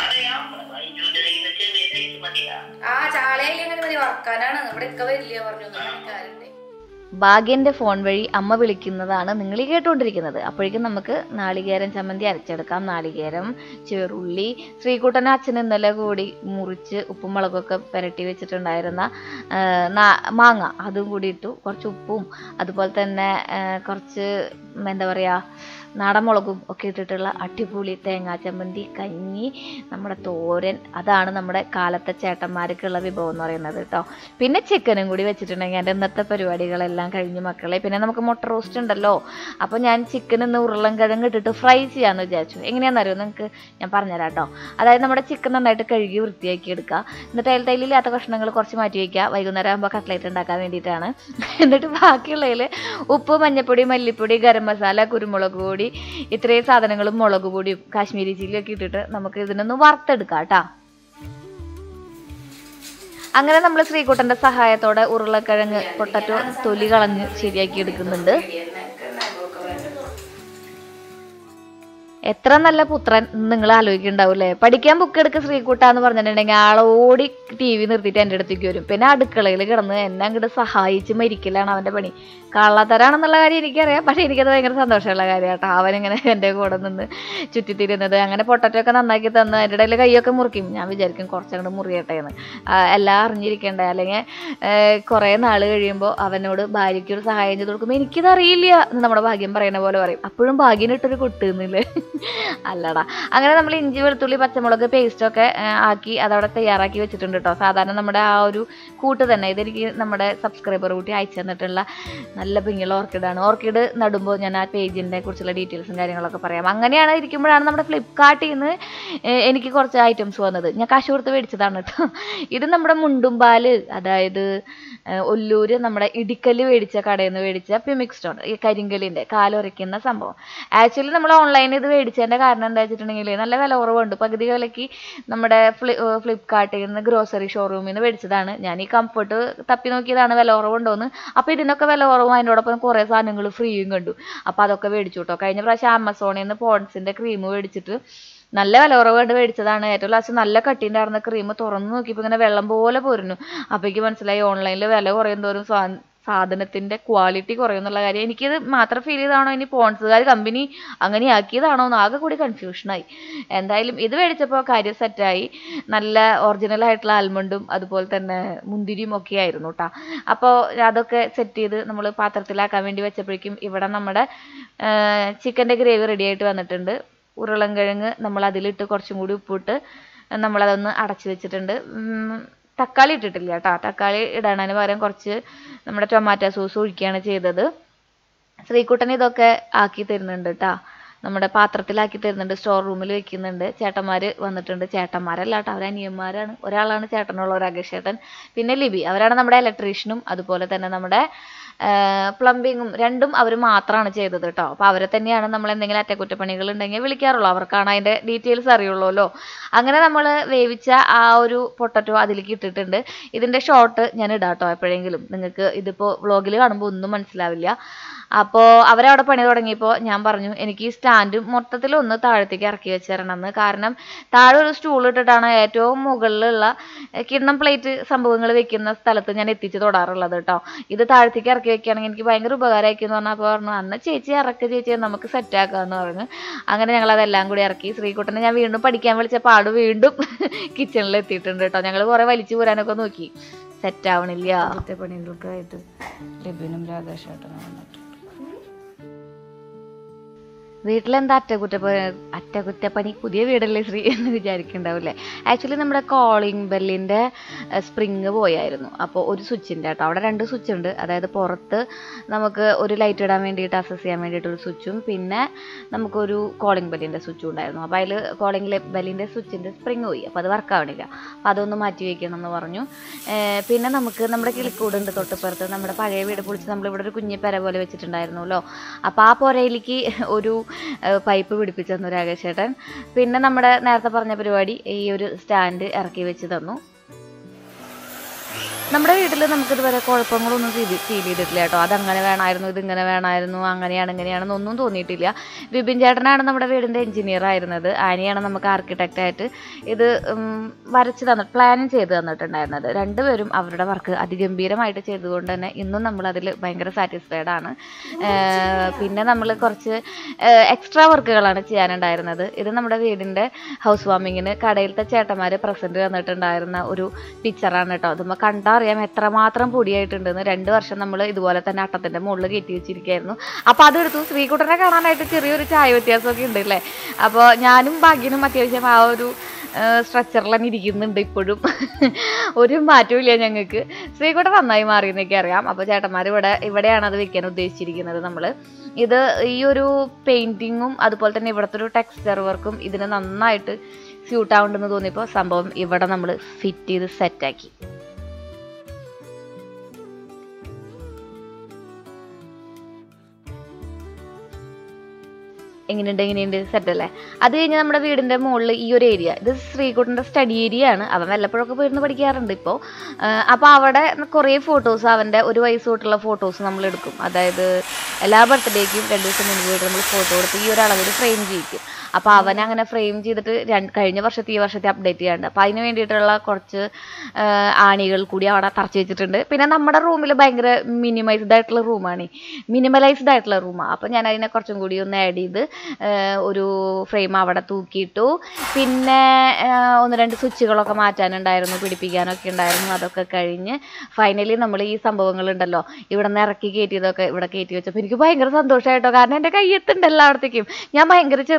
ആ ചാളയിൽ അങ്ങനെ മതി വറക്കാനാണ് ഇവിടെ ഒക്കെ വരില്ല പറഞ്ഞു പണിക്കാരുണ്ട് ഭാഗ്യന്റെ ഫോൺ വഴി അമ്മ വിളിക്കുന്നതാണ് നിങ്ങൾ ഈ കേട്ടുകൊണ്ടിരിക്കുന്നത് അപ്പോഴേക്കും നമുക്ക് നാളികേരം ചമ്മന്തി അരച്ചെടുക്കാം നാളികേരം ചെറുള്ളി ശ്രീകുട്ടൻ അച്ഛൻ ഇന്നലെ കൂടി മുറിച്ച് ഉപ്പും മുളകൊക്കെ പുരട്ടി വെച്ചിട്ടുണ്ടായിരുന്ന ആ, നാ- മാങ്ങ അതും കൂടി ഇട്ടു കുറച്ച് ഉപ്പും അതുപോലെ തന്നെ ആ, കുറച്ച് എന്താ പറയുക നാടൻ മുളകും ഒക്കെ ഇട്ടിട്ടുള്ള അടിപൊളി തേങ്ങാ ചമ്മന്തി കഞ്ഞി നമ്മുടെ തോരൻ അതാണ് നമ്മുടെ കാലത്തെ ചേട്ടന്മാർക്കുള്ള വിഭവം എന്ന് പറയുന്നത് കേട്ടോ പിന്നെ ചിക്കനും കൂടി വെച്ചിട്ടുണ്ടെങ്കിൽ എൻ്റെ ഇന്നത്തെ പരിപാടികളെല്ലാം കഴിഞ്ഞു മക്കളെ പിന്നെ നമുക്ക് മുട്ട റോസ്റ്റ് ഉണ്ടല്ലോ അപ്പോൾ ഞാൻ ചിക്കൻ ഇന്ന് ഉരുളൻ കിഴങ്ങ് ഇട്ടിട്ട് ഫ്രൈ ചെയ്യാമെന്ന് വിചാരിച്ചു എങ്ങനെയാണെന്നറിയോ നിങ്ങൾക്ക് ഞാൻ പറഞ്ഞുതരാം കേട്ടോ അതായത് നമ്മുടെ ചിക്കൻ നന്നായിട്ട് കഴുകി വൃത്തിയാക്കി എടുക്കുക എന്നിട്ട് അതിൽ തൈലില്ലാത്ത കഷ്ണങ്ങൾ കുറച്ച് മാറ്റി വയ്ക്കുക വൈകുന്നേരം ആകുമ്പോൾ കട്ട്ലേറ്റ് ഉണ്ടാക്കാൻ വേണ്ടിയിട്ടാണ് എന്നിട്ട് ബാക്കിയുള്ളതിൽ ഉപ്പ് മഞ്ഞപ്പൊടി മല്ലിപ്പൊടി ഗരം മസാല കുരുമുളക് പൊടി ഇത്രയും സാധനങ്ങളും മുളക് പൊടിയും കാശ്മീരി ചില്ലിയൊക്കെ ഇട്ടിട്ട് നമുക്ക് ഇതിനൊന്ന് വറുത്തെടുക്കാം കേട്ടോ അങ്ങനെ നമ്മൾ ശ്രീകുട്ടന്റെ സഹായത്തോടെ ഉരുളക്കിഴങ്ങ് പൊട്ടറ്റോ തൊലി കളഞ്ഞ് ശരിയാക്കി എടുക്കുന്നുണ്ട് എത്ര നല്ല പുത്രൻ നിങ്ങൾ ആലോചിക്കുന്നുണ്ടാവൂലേ പഠിക്കാൻ ബുക്ക് എടുക്ക ശ്രീകുട്ട എന്ന് പറഞ്ഞിട്ടുണ്ടെങ്കിൽ ആളോടി ടി വി നിർത്തിയിട്ട് എൻ്റെ അടുത്തേക്ക് വരും പിന്നെ അടുക്കളയിൽ കിടന്ന് എന്നെ അങ്ങോട്ട് സഹായിച്ച് മരിക്കലാണ് അവൻ്റെ പണി കള്ളത്തരാണെന്നുള്ള കാര്യം എനിക്കറിയാം പക്ഷേ എനിക്കത് ഭയങ്കര സന്തോഷമുള്ള കാര്യം കേട്ടോ അവനിങ്ങനെ എൻ്റെ കൂടെ നിന്ന് ചുറ്റിത്തിരുന്നത് അങ്ങനെ പൊട്ടറ്റോ ഒക്കെ നന്നാക്കി തന്ന് എൻ്റെ ഇടയിൽ കൈയൊക്കെ മുറിക്കും ഞാൻ വിചാരിക്കും കുറച്ചങ്ങോട്ട് മുറിയട്ടെ എന്ന് ആ, എല്ലാം അറിഞ്ഞിരിക്കണ്ടേ അല്ലെങ്കിൽ കുറേ നാൾ കഴിയുമ്പോൾ അവനോട് ഭാര്യയ്ക്ക് ഒരു സഹായം ചെയ്ത് കൊടുക്കുമ്പോൾ എനിക്കിത് അറിയില്ല എന്ന് നമ്മുടെ ഭാഗ്യം പറയുന്ന പോലെ പറയും അപ്പോഴും ഭാഗ്യനിട്ടൊരു കൊട്ടുന്നില്ലേ അല്ലടാ അങ്ങനെ നമ്മൾ ഇഞ്ചി വെളുത്തുള്ളി പച്ചമുളക് പേസ്റ്റൊക്കെ ആക്കി അതവിടെ തയ്യാറാക്കി വെച്ചിട്ടുണ്ട് കേട്ടോ സാധാരണ നമ്മുടെ ആ ഒരു കൂട്ട് തന്നെ ഇതെനിക്ക് നമ്മുടെ സബ്സ്ക്രൈബർ കൂട്ടി അയച്ചു തന്നിട്ടുള്ള നല്ല ഭംഗിയുള്ള ഓർക്കിഡാണ് ഓർക്കിഡ് നടുമ്പോൾ ഞാൻ ആ പേജിനെ കുറിച്ചുള്ള ഡീറ്റെയിൽസും കാര്യങ്ങളൊക്കെ പറയാം അങ്ങനെയാണ് ഇരിക്കുമ്പോഴാണ് നമ്മുടെ ഫ്ലിപ്കാർട്ടിൽ നിന്ന് എനിക്ക് കുറച്ച് ഐറ്റംസ് വന്നത് ഞാൻ കാശ് കൊടുത്ത് മേടിച്ചതാണ് കേട്ടോ ഇത് നമ്മുടെ മുണ്ടുംപാല് അതായത് ഏഹ് ഒല്ലൂര് നമ്മുടെ ഇടിക്കല് മേടിച്ച കടയിൽ നിന്ന് മേടിച്ച പിമിക് സ്റ്റോൺ ഈ കരിങ്കലിൻ്റെ കാലുറയ്ക്കുന്ന സംഭവം ആക്ച്വലി നമ്മൾ ഓൺലൈനിൽ ഇത് മേടിച്ചതിൻ്റെ കാരണം എന്താ വെച്ചിട്ടുണ്ടെങ്കിൽ നല്ല വില കുറവുണ്ട് പകുതി വിലയ്ക്ക് നമ്മുടെ ഫ്ലി ഫ്ലിപ്കാർട്ടിൽ നിന്ന് ഗ്രോസറി ഷോറൂമിൽ നിന്ന് മേടിച്ചതാണ് ഞാൻ ഈ കംഫർട്ട് തപ്പി നോക്കിയതാണ് വില കുറവുണ്ടോന്ന് അപ്പോൾ ഇതിനൊക്കെ വില കുറവും അതിനോടൊപ്പം കുറേ സാധനങ്ങൾ ഫ്രീയും കണ്ടു അപ്പോൾ അതൊക്കെ മേടിച്ചു കേട്ടോ കഴിഞ്ഞ പ്രാവശ്യം ആമസോണിൽ നിന്ന് പോൺസിൻ്റെ ക്രീം മേടിച്ചിട്ട് നല്ല വില കുറവ് കണ്ട് മേടിച്ചതാണ് ഏറ്റവും ലാസ്റ്റ് നല്ല കട്ടിയുണ്ടായിരുന്ന ക്രീം തുറന്നു നോക്കിയപ്പോൾ ഇങ്ങനെ വെള്ളം പോലെ പോരുന്നു അപ്പോൾ എനിക്ക് മനസ്സിലായി ഓൺലൈനിൽ വില കുറയും തോറും സാ സാധനത്തിന്റെ ക്വാളിറ്റി കുറയുന്നുള്ള കാര്യം എനിക്കിത് മാത്രം ഫീൽ ചെയ്താണോ ഇനി പോൺസുകാർ കമ്പനി അങ്ങനെ ആക്കിയതാണോ എന്ന് ആകെ കൂടി കൺഫ്യൂഷനായി എന്തായാലും ഇത് മേടിച്ചപ്പോൾ കാര്യം സെറ്റായി നല്ല ഒറിജിനൽ ആയിട്ടുള്ള ആൽമണ്ടും അതുപോലെ തന്നെ മുന്തിരിയും ഒക്കെ ആയിരുന്നു കേട്ടോ അപ്പോൾ അതൊക്കെ സെറ്റ് ചെയ്ത് നമ്മൾ പാത്രത്തിലാക്കാൻ വേണ്ടി വെച്ചപ്പോഴേക്കും ഇവിടെ നമ്മുടെ ചിക്കൻ്റെ ഗ്രേവി റെഡി ആയിട്ട് വന്നിട്ടുണ്ട് ഉരുളൻകിഴങ്ങ് നമ്മൾ അതിലിട്ട് കുറച്ചും കൂടി ഉപ്പിട്ട് നമ്മളതൊന്ന് അടച്ചു വെച്ചിട്ടുണ്ട് ഉം, തക്കാളി ഇട്ടിട്ടില്ല കേട്ടോ തക്കാളി ഇടണതിന് പകരം കുറച്ച് നമ്മുടെ ടൊമാറ്റോ സോസ് ഒഴിക്കുകയാണ് ചെയ്തത് ശ്രീകുട്ടൻ ഇതൊക്കെ ആക്കി തരുന്നുണ്ട് കേട്ടോ നമ്മുടെ പാത്രത്തിലാക്കി തരുന്നുണ്ട് സ്റ്റോർ റൂമിൽ വെക്കുന്നുണ്ട് ചേട്ടന്മാർ വന്നിട്ടുണ്ട് ചേട്ടന്മാരല്ല കേട്ടോ അവർ അനിയന്മാരാണ് ഒരാളാണ് ചേട്ടനുള്ള ഒരു അഗേഷേട്ടൻ പിന്നെ ലിബി അവരാണ് നമ്മുടെ ഇലക്ട്രീഷ്യനും അതുപോലെ തന്നെ നമ്മുടെ പ്ലംബിങ്ങും രണ്ടും അവർ മാത്രമാണ് ചെയ്തത് കേട്ടോ അപ്പോൾ അവരെ തന്നെയാണ് നമ്മൾ എന്തെങ്കിലും അറ്റകുറ്റപ്പണികൾ ഉണ്ടെങ്കിൽ വിളിക്കാറുള്ളൂ അവർക്കാണ് അതിൻ്റെ ഡീറ്റെയിൽസ് അറിയുള്ളൂല്ലോ അങ്ങനെ നമ്മൾ വേവിച്ച ആ ഒരു പൊട്ടറ്റോ അതിലേക്ക് ഇട്ടിട്ടുണ്ട് ഇതിൻ്റെ ഷോർട്ട് ഞാൻ ഇടാം കേട്ടോ എപ്പോഴെങ്കിലും നിങ്ങൾക്ക് ഇതിപ്പോൾ വ്ളോഗിൽ കാണുമ്പോൾ ഒന്നും മനസ്സിലാവില്ല അപ്പോൾ അവരവിടെ പണി തുടങ്ങിയപ്പോൾ ഞാൻ പറഞ്ഞു എനിക്ക് ഈ സ്റ്റാൻഡ് മൊത്തത്തിൽ ഒന്ന് താഴത്തേക്ക് ഇറക്കി വെച്ച് തരണമെന്ന് കാരണം താഴെ ഒരു സ്റ്റൂൾ ഇട്ടിട്ടാണ് ഏറ്റവും മുകളിലുള്ള ഏഹ്, കിണ്ണം പ്ലേറ്റ് സംഭവങ്ങൾ വെക്കുന്ന സ്ഥലത്ത് ഞാൻ എത്തിച്ച് തൊടാറുള്ളത് കേട്ടോ ഇത് താഴത്തേക്ക് ഇറക്കി വെക്കുകയാണെങ്കിൽ എനിക്ക് ഭയങ്കര ഉപകാരമായിരിക്കും എന്ന് പറഞ്ഞപ്പോൾ പറഞ്ഞു അന്ന് ചേച്ചി ഇറക്ക് ചേച്ചി നമുക്ക് സെറ്റ് ആക്കാമെന്ന് പറഞ്ഞു അങ്ങനെ ഞങ്ങൾ അതെല്ലാം കൂടി ഇറക്കി ശ്രീകുട്ടനെ ഞാൻ വീണ്ടും പഠിക്കാൻ വിളിച്ചപ്പോൾ ആട് വീണ്ടും കിച്ചണിൽ എത്തിയിട്ടുണ്ട് കേട്ടോ ഞങ്ങൾ കുറേ വലിച്ചു പോരാനൊക്കെ നോക്കി സെറ്റ് ആവണില്ല ആദ്യത്തെ പണികളൊക്കെ ആയിട്ട് ലിബിനും രാകേഷേട്ടനും വന്നിട്ട് വീട്ടിലെന്താ അറ്റകുറ്റപ്പ അറ്റകുറ്റപ്പണി പുതിയ വീടല്ലേ ശ്രീ എന്ന് വിചാരിക്കണ്ടാവില്ലേ ആക്ച്വലി നമ്മുടെ കോളിംഗ് ബെല്ലിൻ്റെ സ്പ്രിങ് പോയായിരുന്നു അപ്പോൾ ഒരു സ്വിച്ചിൻ്റെ കേട്ടോ അവിടെ രണ്ട് സ്വിച്ച് ഉണ്ട് അതായത് പുറത്ത് നമുക്ക് ഒരു ലൈറ്റ് ഇടാൻ വേണ്ടിയിട്ട് അസസ് ചെയ്യാൻ വേണ്ടിയിട്ട് ഒരു സ്വിച്ചും പിന്നെ നമുക്കൊരു കോളിംഗ് ബെല്ലിൻ്റെ സ്വിച്ചും ഉണ്ടായിരുന്നു അപ്പോൾ അതിൽ കോളിംഗ് ബെല്ലിൻ്റെ സ്വിച്ചിൻ്റെ സ്പ്രിങ് പോയി അപ്പോൾ അത് വർക്ക് ആവണില്ല അപ്പോൾ അതൊന്ന് മാറ്റി വയ്ക്കണം എന്ന് പറഞ്ഞു ഏർ പിന്നെ നമുക്ക് നമ്മുടെ കിളിക്കൂടുണ്ട് തൊട്ടിപ്പുറത്ത് നമ്മുടെ പഴയ വീട് പൊളിച്ച് നമ്മളിവിടെ ഒരു കുഞ്ഞി പെര പോലെ വെച്ചിട്ടുണ്ടായിരുന്നല്ലോ അപ്പോൾ ആ പുരയിലേക്ക് ഒരു പൈപ്പ് പിടിപ്പിച്ചു തന്നു രാകേഷേട്ടൻ പിന്നെ നമ്മുടെ നേരത്തെ പറഞ്ഞ പരിപാടി ഈ ഒരു സ്റ്റാൻഡ് ഇറക്കി വെച്ച് തന്നു നമ്മുടെ വീട്ടിൽ നമുക്കിതുവരെ കുഴപ്പങ്ങളൊന്നും ഫീൽ ഫീൽ ചെയ്തിട്ടില്ല കേട്ടോ അതങ്ങനെ വേണമായിരുന്നു ഇതിങ്ങനെ വേണമായിരുന്നു അങ്ങനെയാണ് ഇങ്ങനെയാണെന്ന് ഒന്നും തോന്നിയിട്ടില്ല വിപിൻ ചേട്ടനാണ് നമ്മുടെ വീടിൻ്റെ എഞ്ചിനീയർ ആയിരുന്നത് ആനിയാണ് നമുക്ക് ആർക്കിടെക്റ്റ് ആയിട്ട് ഇത് ഉം, വരച്ച് തന്നിട്ട് പ്ലാനും ചെയ്ത് തന്നിട്ടുണ്ടായിരുന്നത് രണ്ടുപേരും അവരുടെ വർക്ക് അതിഗംഭീരമായിട്ട് ചെയ്തുകൊണ്ട് തന്നെ ഇന്നും നമ്മൾ അതിൽ ഭയങ്കര സാറ്റിസ്ഫൈഡ് ആണ് ഏർ പിന്നെ നമ്മൾ കുറച്ച് എക്സ്ട്രാ വർക്കുകളാണ് ചെയ്യാനുണ്ടായിരുന്നത് ഇത് നമ്മുടെ വീടിൻ്റെ ഹൗസ് വാമിങ്ങിന് കടയിലത്തെ ചേട്ടന്മാർ പ്രസൻറ്റ് തന്നിട്ടുണ്ടായിരുന്ന ഒരു പിക്ചറാണ് കേട്ടോ അതുമ്പോൾ കണ്ടാൽ അറിയാം എത്രമാത്രം പൊടിയായിട്ടുണ്ടെന്ന് രണ്ട് വർഷം നമ്മൾ ഇതുപോലെ തന്നെ അട്ടത്തിൻ്റെ മുകളിൽ കയറ്റി വെച്ചിരിക്കുകയായിരുന്നു അപ്പോൾ അതെടുത്തു ശ്രീകുട്ടനെ കാണാനായിട്ട് ചെറിയൊരു ചായ വ്യത്യാസമൊക്കെ ഉണ്ട് അല്ലേ അപ്പോൾ ഞാനും ഭാഗ്യനും അത്യാവശ്യം ആ ഒരു സ്ട്രക്ചറിൽ തന്നെ ഇരിക്കുന്നുണ്ട് ഇപ്പോഴും ഒരു മാറ്റവും ഇല്ല ഞങ്ങൾക്ക് ശ്രീകുട്ടൻ നന്നായി മാറിയെന്നൊക്കെ അറിയാം അപ്പോൾ ചേട്ടന്മാർ ഇവിടെ ഇവിടെയാണ് അത് വെക്കാൻ ഉദ്ദേശിച്ചിരിക്കുന്നത് നമ്മൾ ഇത് ഈ ഒരു പെയിൻറ്റിങ്ങും അതുപോലെ തന്നെ ഇവിടുത്തെ ഒരു ടെക്സ്ചർ വർക്കും ഇതിന് നന്നായിട്ട് സ്യൂട്ട് ആവുണ്ടെന്ന് തോന്നിയപ്പോൾ സംഭവം ഇവിടെ നമ്മൾ ഫിറ്റ് ചെയ്ത് സെറ്റാക്കി എങ്ങനെയുണ്ട് എങ്ങനെയുണ്ട് സെറ്റ് അല്ലേ അത് കഴിഞ്ഞ് നമ്മുടെ വീടിന്റെ മുകളിൽ ഈ ഒരു ഏരിയ ഇത് ശ്രീകുട്ടൻ്റെ സ്റ്റഡി ഏരിയ ആണ് അവൻ വല്ലപ്പോഴൊക്കെ പോയിരുന്ന് പഠിക്കാറുണ്ട് ഇപ്പോൾ അപ്പോൾ അവിടെ കുറേ ഫോട്ടോസ് അവൻ്റെ ഒരു വയസ്സ് തൊട്ടുള്ള ഫോട്ടോസ് നമ്മൾ എടുക്കും അതായത് എല്ലാ ബർത്ത്ഡേക്കും രണ്ട് ദിവസം മുൻപ് പോയിട്ട് നമ്മൾ ഫോട്ടോ എടുത്ത് ഈ ഒരു അളവിൽ ഫ്രെയിം ചെയ്യിക്കും അപ്പോൾ അവൻ അങ്ങനെ ഫ്രെയിം ചെയ്തിട്ട് രണ്ട് കഴിഞ്ഞ വർഷത്തെ ഈ വർഷത്തെ അപ്ഡേറ്റ് ചെയ്യാണ്ട് അപ്പോൾ അതിന് വേണ്ടിയിട്ടുള്ള കുറച്ച് ആ, ആണികൾ കൂടി അവിടെ തറച്ച് വെച്ചിട്ടുണ്ട് പിന്നെ നമ്മുടെ റൂമിൽ ഭയങ്കര മിനിമൈസ്ഡ് ആയിട്ടുള്ള റൂമാണ് മിനിമലൈസ്ഡ് ആയിട്ടുള്ള റൂമാണ് അപ്പോൾ ഞാൻ അതിനെ കുറച്ചും കൂടി ഒന്ന് ആഡ് ചെയ്ത് ആ, ഒരു ഫ്രെയിം അവിടെ തൂക്കിയിട്ടു പിന്നെ ആ, ഒന്ന് രണ്ട് സ്വിച്ചുകളൊക്കെ മാറ്റാനുണ്ടായിരുന്നു പിടിപ്പിക്കാനൊക്കെ ഉണ്ടായിരുന്നു അതൊക്കെ കഴിഞ്ഞ് ഫൈനലി നമ്മൾ ഈ സംഭവങ്ങളുണ്ടല്ലോ ഇവിടെ നിന്ന് ഇറക്കി കയറ്റിയതൊക്കെ ഇവിടെ കയറ്റി വെച്ചപ്പോൾ എനിക്ക് ഭയങ്കര സന്തോഷമായിട്ടോ കാരണം എൻ്റെ കയ്യെത്തുണ്ട് എല്ലായിടത്തേക്കും ഞാൻ ഭയങ്കര ചെറുതാട്ടോ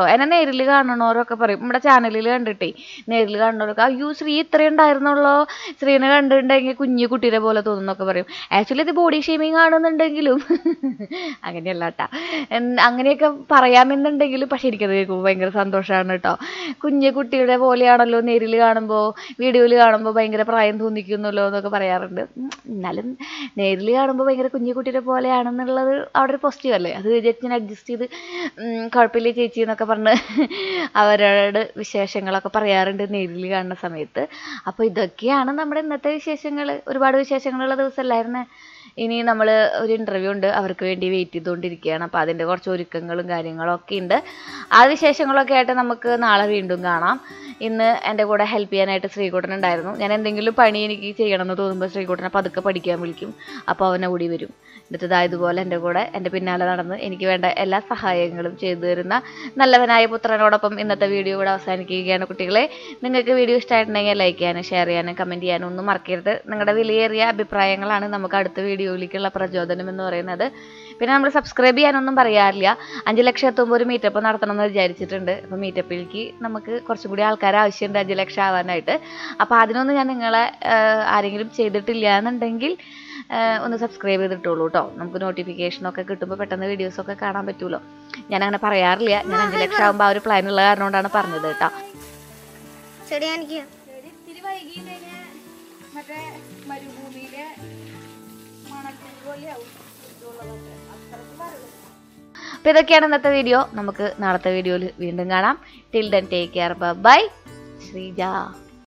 എന്നെ നേരിൽ കാണണവരൊക്കെ പറയും നമ്മുടെ ചാനലിൽ കണ്ടിട്ടേ നേരിൽ കാണുന്നവരൊക്കെ അയ്യോ ശ്രീ ഇത്രയും ഉണ്ടായിരുന്നുള്ളോ ശ്രീനെ കണ്ടിട്ടുണ്ടെങ്കിൽ കുഞ്ഞു കുട്ടീനെ പോലെ തോന്നുന്നൊക്കെ പറയും ആക്ച്വലി ഇത് ബോഡി ഷേമിങ് ആണെന്നുണ്ടെങ്കിലും അങ്ങനെയല്ല കേട്ടാ എൻ- അങ്ങനെയൊക്കെ പറയാമെന്നുണ്ടെങ്കിലും പക്ഷെ എനിക്കത് കേൾക്കുമ്പോൾ ഭയങ്കര സന്തോഷമാണ് കേട്ടോ കുഞ്ഞു കുട്ടിയുടെ പോലെയാണല്ലോ നേരിൽ കാണുമ്പോൾ വീഡിയോയിൽ കാണുമ്പോൾ ഭയങ്കര പ്രായം തോന്നിക്കുന്നല്ലോ എന്നൊക്കെ പറയാറുണ്ട് ഉം, എന്നാലും നേരിൽ കാണുമ്പോൾ ഭയങ്കര കുഞ്ഞു കുട്ടിയുടെ പോലെയാണെന്നുള്ളത് അവിടെ ഒരു പോസിറ്റീവ് അല്ലേ അത് ജസ്റ്റ് ഞാൻ അഡ്ജസ്റ്റ് ചെയ്ത് ഉം, കുഴപ്പമില്ല ചേച്ചി എന്നൊക്കെ പറഞ്ഞ് അവരോട് വിശേഷങ്ങളൊക്കെ പറയാറുണ്ട് നേരിൽ കാണുന്ന സമയത്ത് അപ്പോൾ ഇതൊക്കെയാണ് നമ്മുടെ ഇന്നത്തെ വിശേഷങ്ങൾ ഒരുപാട് വിശേഷങ്ങളുള്ള ദിവസമല്ലായിരുന്നേ ഇനി നമ്മൾ ഒരു ഇൻ്റർവ്യൂ ഉണ്ട് അവർക്ക് വേണ്ടി വെയിറ്റ് ചെയ്തുകൊണ്ടിരിക്കുകയാണ് അപ്പോൾ അതിൻ്റെ കുറച്ച് ഒരുക്കങ്ങളും കാര്യങ്ങളും ഒക്കെ ഉണ്ട് ആ വിശേഷങ്ങളൊക്കെ ആയിട്ട് നമുക്ക് നാളെ വീണ്ടും കാണാം ഇന്ന് എൻ്റെ കൂടെ ഹെൽപ്പ് ചെയ്യാനായിട്ട് ശ്രീകുട്ടൻ ഉണ്ടായിരുന്നു ഞാൻ എന്തെങ്കിലും പണി എനിക്ക് ചെയ്യണമെന്ന് തോന്നുമ്പോൾ ശ്രീകുട്ടനെ പതുക്കെ പഠിക്കാൻ വിളിക്കും അപ്പോൾ അവനെ ഓടി വരും എന്നിട്ട് ഇതാ ഇതുപോലെ എൻ്റെ കൂടെ എൻ്റെ പിന്നാലെ നടന്ന് എനിക്ക് വേണ്ട എല്ലാ സഹായങ്ങളും ചെയ്തു തരുന്ന നല്ലവനായ പുത്രനോടൊപ്പം ഇന്നത്തെ വീഡിയോ ഇവിടെ അവസാനിക്കുകയാണ് കുട്ടികളെ നിങ്ങൾക്ക് വീഡിയോ ഇഷ്ടമായിട്ടുണ്ടെങ്കിൽ ലൈക്ക് ചെയ്യാനും ഷെയർ ചെയ്യാനും കമൻറ്റ് ചെയ്യാനും ഒന്നും മറക്കരുത് നിങ്ങളുടെ വിലയേറിയ അഭിപ്രായങ്ങളാണ് നമുക്ക് അടുത്ത വീഡിയോയിലേക്കുള്ള പ്രചോദനം എന്ന് പറയുന്നത് പിന്നെ നമ്മൾ സബ്സ്ക്രൈബ് ചെയ്യാനൊന്നും പറയാറില്ല അഞ്ച് ലക്ഷം എത്തുമ്പോൾ ഒരു മീറ്റപ്പ് നടത്തണം എന്ന് വിചാരിച്ചിട്ടുണ്ട് അപ്പോൾ മീറ്റപ്പിലേക്ക് നമുക്ക് കുറച്ചും കൂടി ആൾക്കാർ ആവശ്യമുണ്ട് അഞ്ച് ലക്ഷം ആവാനായിട്ട് അപ്പോൾ അതിനൊന്നും ഞാൻ നിങ്ങളെ ആഹ്, ആരെങ്കിലും ചെയ്തിട്ടില്ല എന്നുണ്ടെങ്കിൽ ആഹ്, ഒന്ന് സബ്സ്ക്രൈബ് ചെയ്തിട്ടുള്ളൂ കേട്ടോ നമുക്ക് നോട്ടിഫിക്കേഷനൊക്കെ കിട്ടുമ്പോൾ പെട്ടെന്ന് വീഡിയോസൊക്കെ കാണാൻ പറ്റുമല്ലോ ഞാൻ അങ്ങനെ പറയാറില്ല ഞാൻ അഞ്ച് ലക്ഷം ആകുമ്പോൾ ആ ഒരു പ്ലാൻ ഉള്ള കാരണം കൊണ്ടാണ് പറഞ്ഞത് കേട്ടോ ചെടി കാണിക്കുക ഇത്തിരി വൈകിയില്ലെങ്കിൽ മറ്റേ മരുഭൂമിയിലെ മണൽ പോലെയാവും ഇതുള്ളതൊക്കെ അത്രയ്ക്ക് വരളും അപ്പോൾ ഇതൊക്കെയാണ് ഇന്നത്തെ വീഡിയോ നമുക്ക് നാളത്തെ വീഡിയോയിൽ വീണ്ടും കാണാം till then take care bye Sreeja